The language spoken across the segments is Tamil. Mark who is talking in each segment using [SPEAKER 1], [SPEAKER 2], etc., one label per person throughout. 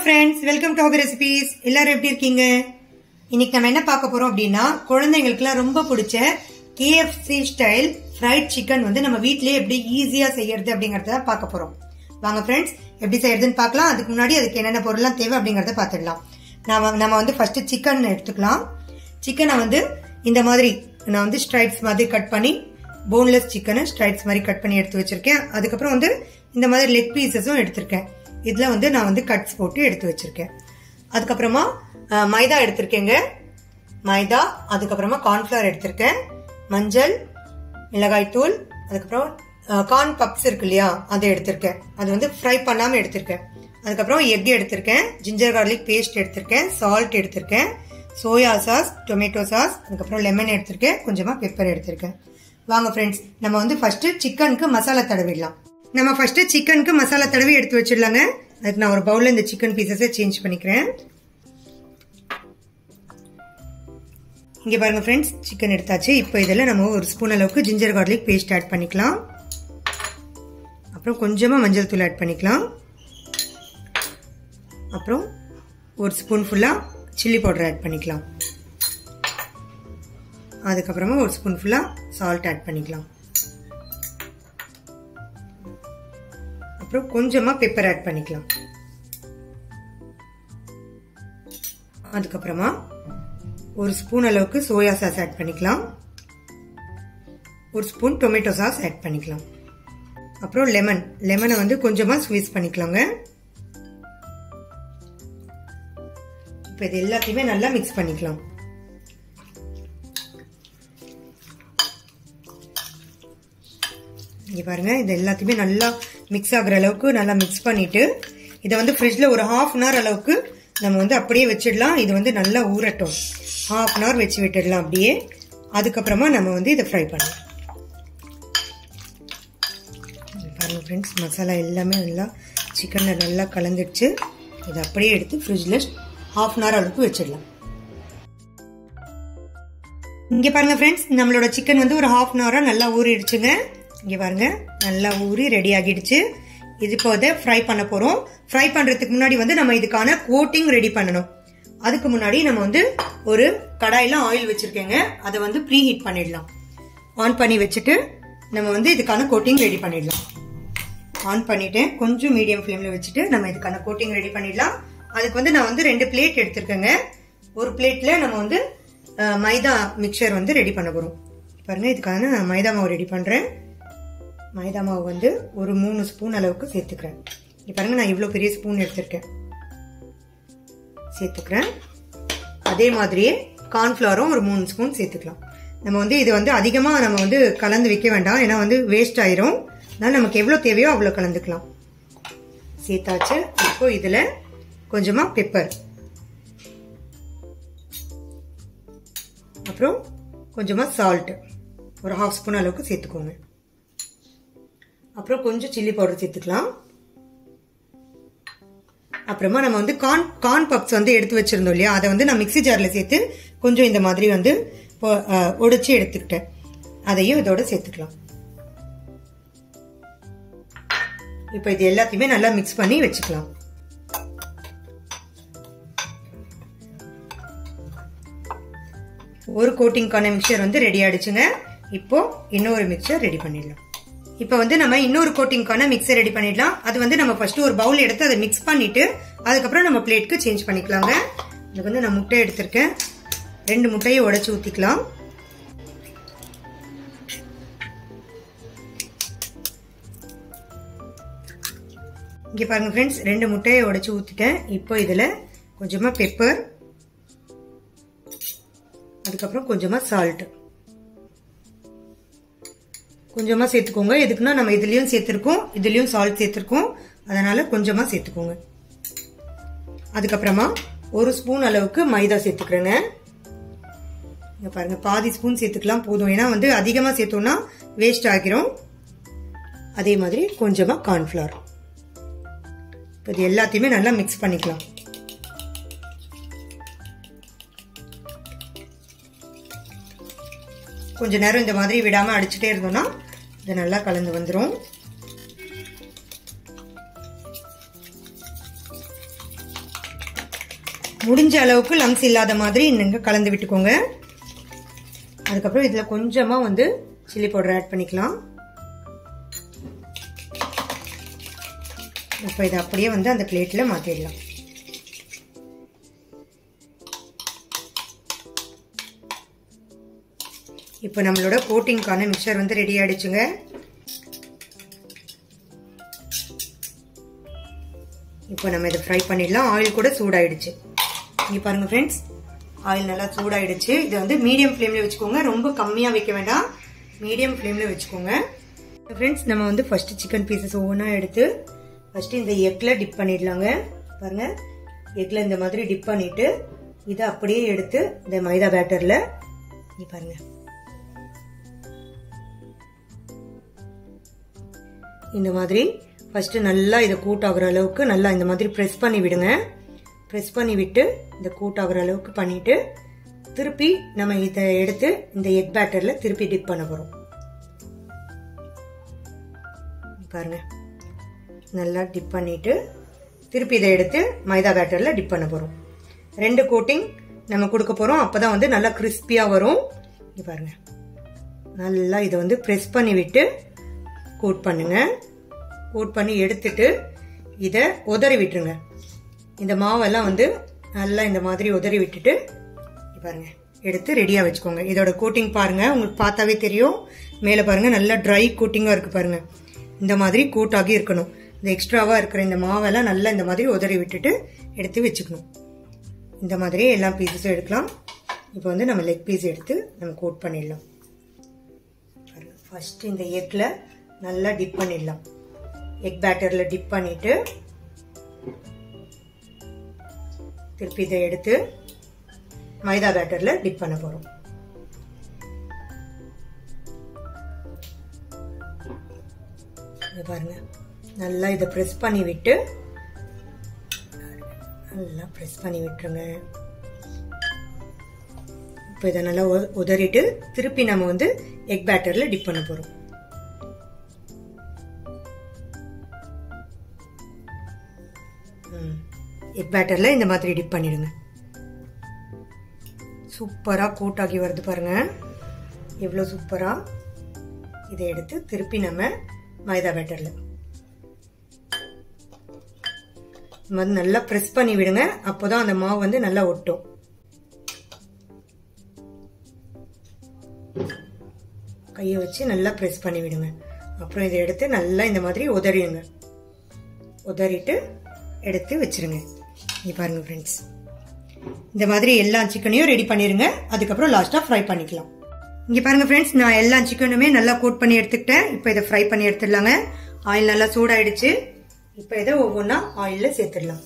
[SPEAKER 1] friends welcome to hobby recipes எல்லாரும் எப்படி இருக்கீங்க இன்னைக்கு நம்ம என்ன பார்க்க போறோம் அப்படின்னா குழந்தைங்களுக்குலாம் ரொம்ப பிடிச்ச கேஎஃப்சி ஸ்டைல் ஃப்ரைட் சிக்கன் வந்து நம்ம வீட்லயே எப்படி ஈஸியா செய்யறது அப்படிங்கறத தான் பார்க்க போறோம் வாங்க ஃப்ரெண்ட்ஸ் எப்படி செய்யறதுன்னு பார்க்கலாம் அதுக்கு முன்னாடி அதுக்கு என்னென்ன பொருள்லாம் தேவை அப்படிங்கறத பார்த்துடலாம் நாம நம்ம வந்து ஃபர்ஸ்ட் சிக்கன் எடுத்துக்கலாம் சிக்கனை வந்து இந்த மாதிரி நான் வந்து ஸ்ட்ரைப்ஸ் மாதிரி கட் பண்ணி போன்லெஸ் சிக்கனை ஸ்ட்ரைப்ஸ் மாதிரி கட் பண்ணி எடுத்து வச்சிருக்கேன் அதுக்கப்புறம் வந்து இந்த மாதிரி லெக் பீசஸும் எடுத்திருக்கேன் இதுல வந்து நான் வந்து கட்ஸ் போட்டு எடுத்து வச்சிருக்கேன் அதுக்கப்புறமா அஹ், மைதா எடுத்திருக்கேங்க மைதா அதுக்கப்புறமா கார்ன்ஃபிளவர் எடுத்திருக்கேன் மஞ்சள் மிளகாய் தூள் அதுக்கப்புறம் கார்ன் பப்ஸ் இருக்கு இல்லையா அதை எடுத்திருக்கேன் அது வந்து ஃப்ரை பண்ணாம எடுத்திருக்கேன் அதுக்கப்புறம் எக் எடுத்திருக்கேன் ஜிஞ்சர் கார்லிக் பேஸ்ட் எடுத்திருக்கேன் சால்ட் எடுத்திருக்கேன் சோயா சாஸ் டொமேட்டோ சாஸ் அதுக்கப்புறம் லெமன் எடுத்திருக்கேன் கொஞ்சமா பெப்பர் எடுத்திருக்கேன் வாங்க ஃப்ரெண்ட்ஸ் நம்ம வந்து ஃபர்ஸ்ட் சிக்கனுக்கு மசாலா தடவிடலாம் நம்ம ஃபர்ஸ்ட் சிக்கனுக்கு மசாலா தடவி எடுத்து வச்சிடலாங்க அதுக்கு நான் ஒரு பவுல்ல இந்த சிக்கன் பீசஸை சேஞ்ச் பண்ணிக்கிறேன் இங்க பாருங்க ஃப்ரெண்ட்ஸ் சிக்கன் எடுத்தாச்சு இப்போ இதில் நம்ம ஒரு ஸ்பூன் அளவுக்கு ஜிஞ்சர் கார்லிக் பேஸ்ட் ஆட் பண்ணிக்கலாம் அப்புறம் கொஞ்சமா மஞ்சள் தூள் ஆட் பண்ணிக்கலாம் அப்புறம் ஒரு ஸ்பூன் ஃபுல்லா சில்லி பவுடர் ஆட் பண்ணிக்கலாம் அதுக்கப்புறமா ஒரு ஸ்பூன் ஃபுல்லா சால்ட் ஆட் பண்ணிக்கலாம் அப்புறம் கொஞ்சமா பெப்பர் ஆட் பண்ணிக்கலாம் அதுக்கப்புறமா ஒரு ஸ்பூன் அளவுக்கு சோயா சாஸ் ஆட் பண்ணிக்கலாம் ஒரு ஸ்பூன் டொமேட்டோ சாஸ் ஆட் பண்ணிக்கலாம் அப்புறம் லெமன் லெமனை வந்து கொஞ்சமா ஸ்வீஸ் பண்ணிக்கலாங்க இப்போ இது எல்லாத்தையுமே நல்லா மிக்ஸ் பண்ணிக்கலாம் இங்க பாருங்க இது எல்லாத்தையுமே நல்லா மிக்ஸ் ஆகுற அளவுக்கு நல்லா மிக்ஸ் பண்ணிட்டு இதை வந்து ஃப்ரிட்ஜில் ஒரு ஹாஃப் அன் ஹவர் அளவுக்கு நம்ம வந்து அப்படியே வச்சிடலாம் இது வந்து நல்லா ஊறட்டும் ஹாஃப் அன் ஹவர் வச்சு விட்டுடலாம் அப்படியே அதுக்கப்புறமா நம்ம வந்து இதை ஃப்ரை பண்ணலாம் இங்க பாருங்க ஃப்ரெண்ட்ஸ் மசாலா எல்லாமே நல்லா சிக்கனில் நல்லா கலந்துடுச்சு இதை அப்படியே எடுத்து ஃப்ரிட்ஜில் ஹாஃப் அன் ஹவர் அளவுக்கு வச்சிடலாம் இங்க பாருங்க ஃப்ரெண்ட்ஸ் நம்மளோட சிக்கன் வந்து ஒரு ஹாஃப் அன் ஹவரா நல்லா ஊறிடுச்சுங்க இங்க பாருங்க நல்லா ஊறி ரெடி ஆகிடுச்சு இது இப்போ இதை ஃப்ரை பண்ண போறோம் ஃப்ரை பண்றதுக்கு முன்னாடி வந்து நம்ம இதுக்கான கோட்டிங் ரெடி பண்ணணும் அதுக்கு முன்னாடி நம்ம வந்து ஒரு கடாயில ஆயில் வச்சிருக்கேங்க அதை வந்து ப்ரீ ஹீட் பண்ணிடலாம் ஆன் பண்ணி வச்சுட்டு நம்ம வந்து இதுக்கான கோட்டிங் ரெடி பண்ணிடலாம் ஆன் பண்ணிட்டேன் கொஞ்சம் மீடியம் ஃப்ளேம்ல வச்சுட்டு நம்ம இதுக்கான கோட்டிங் ரெடி பண்ணிடலாம் அதுக்கு வந்து நான் வந்து ரெண்டு பிளேட் எடுத்திருக்கேங்க ஒரு பிளேட்ல நம்ம வந்து அஹ், மைதா மிக்சர் வந்து ரெடி பண்ண போறோம் பாருங்க இதுக்கான நான் மைதா மாவு ரெடி பண்றேன் மைதா மாவு வந்து ஒரு மூணு ஸ்பூன் அளவுக்கு சேர்த்துக்கிறேன் இங்க பாருங்க நான் இவ்வளோ பெரிய ஸ்பூன் எடுத்திருக்கேன் சேர்த்துக்கிறேன் அதே மாதிரியே கார்ன்ஃப்ளவரும் ஒரு மூணு ஸ்பூன் சேர்த்துக்கலாம் நம்ம வந்து இது வந்து அதிகமாக நம்ம வந்து கலந்து வைக்க வேண்டாம் ஏன்னா வந்து வேஸ்ட் ஆயிரும் அதனால நமக்கு எவ்வளோ தேவையோ அவ்வளோ கலந்துக்கலாம் சேர்த்தாச்சு இப்போ இதில் கொஞ்சமாக பெப்பர் அப்புறம் கொஞ்சமாக சால்ட் ஒரு ஹாஃப் ஸ்பூன் அளவுக்கு சேர்த்துக்கோங்க அப்புறம் கொஞ்சம் சில்லி பவுடர் சேர்த்துக்கலாம் அப்புறமா நம்ம வந்து கார்ன் கார்ன் பப்ஸ் வந்து எடுத்து வச்சிருந்தோம் இல்லையா அதை வந்து நான் மிக்ஸி ஜார்ல சேர்த்து கொஞ்சம் இந்த மாதிரி வந்து பொ- அஹ், உடைச்சு எடுத்துக்கிட்டேன் அதையும் இதோட சேர்த்துக்கலாம் இப்போ இது எல்லாத்தையுமே நல்லா மிக்ஸ் பண்ணி வச்சுக்கலாம் ஒரு கோட்டிங்கான மிக்சர் வந்து ரெடி ஆயிடுச்சுங்க இப்போ இன்னொரு மிக்சர் ரெடி பண்ணிடலாம் இப்போ வந்து நம்ம இன்னொரு கோட்டிங்கான மிக்சர் ரெடி பண்ணிடலாம் அது வந்து நம்ம ஃபர்ஸ்ட் ஒரு பவுல் எடுத்து அதை மிக்ஸ் பண்ணிட்டு அதுக்கப்புறம் நம்ம பிளேட்க்கு சேஞ்ச் பண்ணிக்கலாங்க இதுக்கு வந்து நான் முட்டை எடுத்திருக்கேன் ரெண்டு முட்டையை உடைச்சு ஊத்திக்கலாம் இங்க பாருங்க ஃப்ரெண்ட்ஸ் ரெண்டு முட்டையை உடைச்சு ஊத்திட்டேன் இப்போ இதுல கொஞ்சமா பெப்பர் அதுக்கப்புறம் கொஞ்சமா சால்ட் கொஞ்சமா சேர்த்துக்கோங்க எதுக்குன்னா நம்ம இதுலயும் சேர்த்திருக்கோம் இதுலயும் சால்ட் சேர்த்திருக்கோம் அதனால கொஞ்சமா சேர்த்துக்கோங்க அதுக்கப்புறமா ஒரு ஸ்பூன் அளவுக்கு மைதா சேர்த்துக்கிறேங்க இங்க பாருங்க பாதி ஸ்பூன் சேர்த்துக்கலாம் போதும் ஏன்னா வந்து அதிகமா சேர்த்தோம்னா வேஸ்ட் ஆகிரும் அதே மாதிரி கொஞ்சமா கார்ன்ஃபிளவர் இப்போ இது எல்லாத்தையுமே நல்லா மிக்ஸ் பண்ணிக்கலாம் கொஞ்ச நேரம் இந்த மாதிரி விடாம அடிச்சுட்டே இருந்தோம்னா இது நல்லா கலந்து வந்துடும் முடிஞ்ச அளவுக்கு லம்ஸ் இல்லாத மாதிரி நீங்க கலந்து விட்டுக்கோங்க அதுக்கப்புறம் இதில் கொஞ்சமாக வந்து சில்லி பவுடர் ஆட் பண்ணிக்கலாம் இப்போ இதை அப்படியே வந்து அந்த பிளேட்டில் மாற்றிடலாம் இப்போ நம்மளோட கோட்டிங்க்கான மிக்சர் வந்து ரெடி ஆயிடுச்சுங்க இப்போ நம்ம இதை ஃப்ரை பண்ணிடலாம் ஆயில் கூட சூடாயிடுச்சு இங்கே பாருங்க ஃப்ரெண்ட்ஸ் ஆயில் நல்லா சூடாயிடுச்சு இதை வந்து மீடியம் ஃப்ளேமில் வச்சுக்கோங்க ரொம்ப கம்மியாக வைக்க வேண்டாம் மீடியம் ஃப்ளேமில் வச்சுக்கோங்க ஃப்ரெண்ட்ஸ் நம்ம வந்து ஃபர்ஸ்ட் சிக்கன் பீசஸ் ஒவ்வொன்றா எடுத்து ஃபர்ஸ்ட் இந்த எக்ல டிப் பண்ணிடலாங்க பாருங்க எக்ல இந்த மாதிரி டிப் பண்ணிட்டு இதை அப்படியே எடுத்து இந்த மைதா பேட்டர்ல இங்க பாருங்க இந்த மாதிரி ஃபர்ஸ்ட் நல்லா இதை கூட் ஆகுற அளவுக்கு நல்லா இந்த மாதிரி ப்ரெஸ் பண்ணி விடுங்க ப்ரெஸ் பண்ணி விட்டு இந்த கூட் ஆகுற அளவுக்கு பண்ணிட்டு திருப்பி நம்ம இதை எடுத்து இந்த எக் பேட்டர்ல திருப்பி டிப் பண்ண போறோம் பாருங்க நல்லா டிப் பண்ணிட்டு திருப்பி இதை எடுத்து மைதா பேட்டர்ல டிப் பண்ண போறோம் ரெண்டு கோட்டிங் நம்ம கொடுக்க போறோம் அப்பதான் வந்து நல்லா கிறிஸ்பியா வரும் இங்க பாருங்க நல்லா இதை வந்து ப்ரெஸ் பண்ணி விட்டு கோட் பண்ணுங்க கோட் பண்ணி எடுத்துட்டு இதை உதறி விட்டுருங்க இந்த மாவெல்லாம் வந்து நல்லா இந்த மாதிரி உதறி விட்டுட்டு பாருங்க எடுத்து ரெடியா வச்சுக்கோங்க இதோட கோட்டிங் பாருங்க உங்களுக்கு பார்த்தாவே தெரியும் மேல பாருங்க நல்லா ட்ரை கோட்டிங்கா இருக்கு பாருங்க இந்த மாதிரி கோட் ஆகி இருக்கணும் இந்த எக்ஸ்ட்ராவா இருக்கிற இந்த மாவெல்லாம் நல்லா இந்த மாதிரி உதறி விட்டுட்டு எடுத்து வச்சுக்கணும் இந்த மாதிரி எல்லா பீசஸும் எடுக்கலாம் இப்போ வந்து நம்ம லெக் பீஸ் எடுத்து நம்ம கோட் பண்ணிடலாம் ஃபர்ஸ்ட் இந்த எக்ல நல்லா டிப் பண்ணிடலாம் எக் பேட்டர்ல டிப் பண்ணிட்டு திருப்பி இதை எடுத்து மைதா பேட்டர்ல டிப் பண்ண போறோம் பாருங்க நல்லா இதை ப்ரெஸ் பண்ணி விட்டு நல்லா ப்ரெஸ் பண்ணி விட்டுருங்க இப்போ இதை நல்லா உதறிட்டு திருப்பி நம்ம வந்து எக் பேட்டர்ல டிப் பண்ண போறோம் எக் பேட்டர்ல இந்த மாதிரி டிப் பண்ணிடுங்க சூப்பரா கோட் ஆகி வருது பாருங்க எவ்வளோ சூப்பரா இதை எடுத்து திருப்பி நம்ம மைதா பேட்டர்ல மாதிரி நல்லா ப்ரெஸ் பண்ணி விடுங்க அப்போதான் அந்த மாவு வந்து நல்லா ஒட்டும் கையை வச்சு நல்லா ப்ரெஸ் பண்ணி விடுங்க அப்புறம் இதை எடுத்து நல்லா இந்த மாதிரி உதறிடுங்க உதறிட்டு எடுத்து வச்சிருங்க இங்க பாருங்க ஃப்ரெண்ட்ஸ் இந்த மாதிரி எல்லா சிக்கனையும் ரெடி பண்ணிருங்க அதுக்கப்புறம் லாஸ்டா ஃப்ரை பண்ணிக்கலாம் இங்க பாருங்க ஃப்ரெண்ட்ஸ் நான் எல்லா சிக்கனுமே நல்லா கோட் பண்ணி எடுத்துக்கிட்டேன் இப்போ இதை ஃப்ரை பண்ணி எடுத்துடலாங்க ஆயில் நல்லா சூடாயிடுச்சு இப்போ இதை ஒவ்வொன்றா ஆயில்ல சேர்த்துடலாம்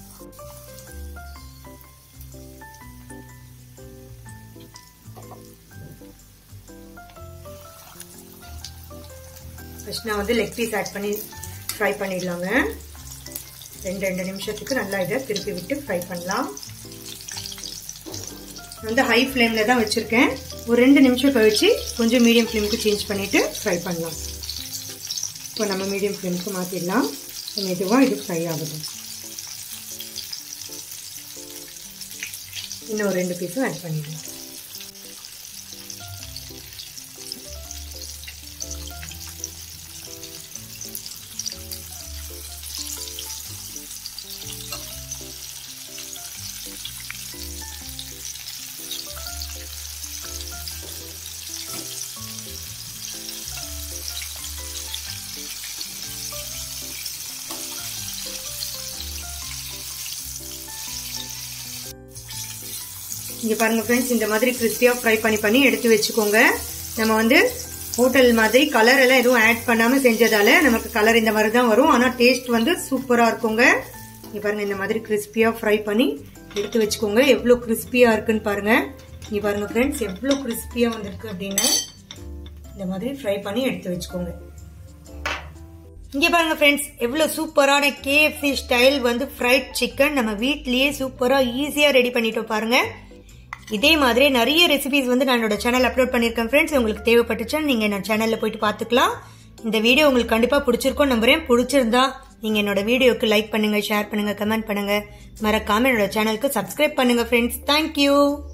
[SPEAKER 1] ஃபர்ஸ்ட் நான் வந்து லெக் பீஸ் ஆட் பண்ணி ஃப்ரை பண்ணிடலாங்க ரெண்டு ரெண்டு நிமிஷத்துக்கு நல்லா இதை திருப்பி விட்டு ஃப்ரை பண்ணலாம் வந்து ஹை ஃப்ளேமில் தான் வச்சுருக்கேன் ஒரு ரெண்டு நிமிஷம் கழிச்சு கொஞ்சம் மீடியம் ஃப்ளேமுக்கு சேஞ்ச் பண்ணிவிட்டு ஃப்ரை பண்ணலாம் இப்போ நம்ம மீடியம் ஃப்ளேமுக்கு மாற்றிடலாம் மெதுவாக இது ஃப்ரை ஆகுது இன்னும் ஒரு ரெண்டு பீஸும் ஆட் பண்ணிடலாம் இங்க பாருங்க ஃப்ரெண்ட்ஸ் இந்த மாதிரி கிறிஸ்பியா ஃப்ரை பண்ணி பண்ணி எடுத்து வச்சுக்கோங்க நம்ம வந்து ஹோட்டல் மாதிரி கலர் எல்லாம் எதுவும் ஆட் பண்ணாம செஞ்சதால நமக்கு கலர் இந்த மாதிரி தான் வரும் ஆனா டேஸ்ட் வந்து சூப்பரா இருக்குங்க இங்க பாருங்க இந்த மாதிரி கிறிஸ்பியா ஃப்ரை பண்ணி எடுத்து வச்சுக்கோங்க எவ்வளவு கிறிஸ்பியா இருக்குன்னு பாருங்க இங்க பாருங்க ஃப்ரெண்ட்ஸ் எவ்வளவு கிறிஸ்பியா வந்திருக்கு அப்படின்னு இந்த மாதிரி ஃப்ரை பண்ணி எடுத்து வச்சுக்கோங்க இங்க பாருங்க ஃப்ரெண்ட்ஸ் எவ்வளவு சூப்பரான கேஎஃப்சி ஸ்டைல் வந்து ஃப்ரைட் சிக்கன் நம்ம வீட்லயே சூப்பரா ஈஸியா ரெடி பண்ணிட்டோம் பாருங்க இதே மாதிரி நிறைய ரெசிபிஸ் வந்து நான் என்னோட சேனல் அப்லோட் பண்ணியிருக்கேன் ஃப்ரெண்ட்ஸ் உங்களுக்கு தேவைப்பட்டுச்சுன்னா நீங்க என்னோட சேனல்ல போயிட்டு பார்த்துக்கலாம் இந்த வீடியோ உங்களுக்கு கண்டிப்பா பிடிச்சிருக்கும் நம்புறேன் பிடிச்சிருந்தா நீங்க என்னோட வீடியோக்கு லைக் பண்ணுங்க ஷேர் பண்ணுங்க கமெண்ட் பண்ணுங்க மறக்காம என்னோட சேனலுக்கு சப்ஸ்கிரைப் பண்ணுங்க ஃப்ரெண்ட்ஸ் தேங்க்யூ